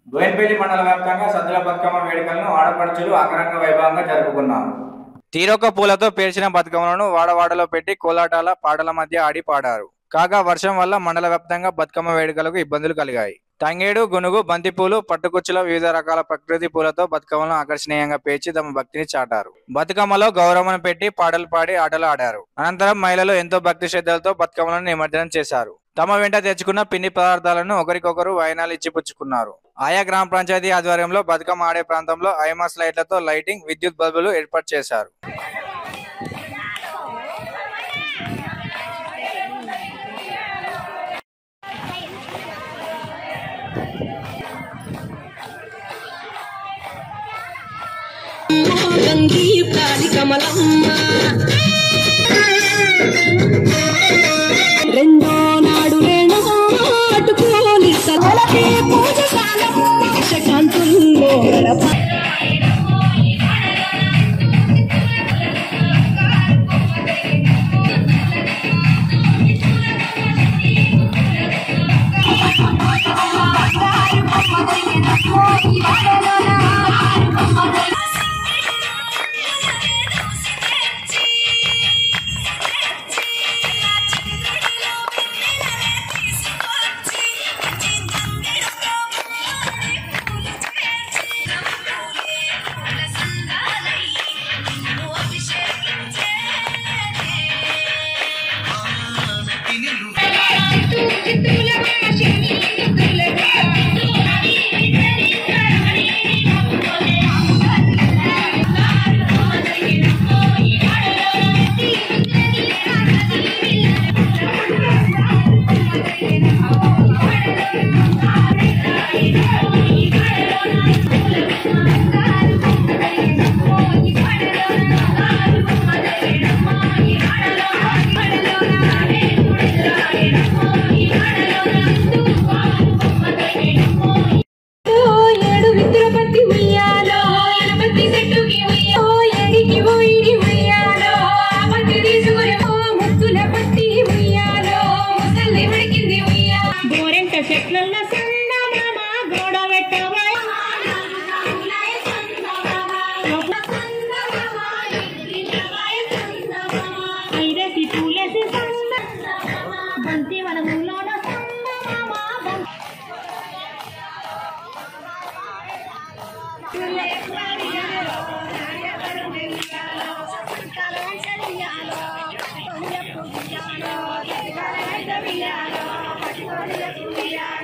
బోయినపల్లి మండల వ్యాప్తంగా సద్దుల బతుకమ్మ వేడుకలను ఆడపడుచులు అంగరంగ వైభవంగా జరుపుకున్నారు తీరొక్క పూలతో పేర్చిన బతుకమ్మలను వాడవాడలో పెట్టి కోలాటాల పాటల మధ్య ఆడి పాడారు కాగా వర్షం వల్ల మండల వ్యాప్తంగా బతుకమ్మ వేడుకలకు ఇబ్బందులు కలిగాయి తంగేడు గునుగు బంతిపూలు పట్టుకుచ్చుల వివిధ రకాల ప్రకృతి పూలతో బతుకమ్మలను ఆకర్షణీయంగా పేర్చి తమ భక్తిని చాటారు బతుకమ్మలో గౌరవను పెట్టి పాటలు పాడి ఆటలు ఆడారు అనంతరం మహిళలు ఎంతో భక్తి శ్రద్ధలతో బతుకమ్మలను నిమజ్జనం చేశారు తమ వెంట తెచ్చుకున్న పిండి పదార్థాలను ఒకరికొకరు వాయనాలు ఇచ్చి పుచ్చుకున్నారు ఆయా గ్రామ పంచాయతీ ఆధ్వర్యంలో బతుకమ్మ ఆడే ప్రాంతంలో ఐమాస్ లైట్లతో లైటింగ్ విద్యుత్ బల్బులు ఏర్పాటు చేశారు గంగి ప్రాణి కమలమ్మ రెండో నాడు రేణో అటుకోని సలహే పూజశాల కాంతుల్లో గడప ఏడు విద్ర పట్టి ఉయ్యాలో ఎనపతి చెట్టుకి ఉయ్యో ఏడికి పోయిడి ఉయ్యాలో పట్టి తీసుకుని ఓ ముత్తుల పట్టి ఉయ్యాలో ముసలి ఉడికింది ఉయ్యా గోరెంట చెట్లల్లో సన్న మామ గోడ పెట్టవా ఐదేసి పూలేసి సన్న బంతి వనములోన సన్న మామ Yeah.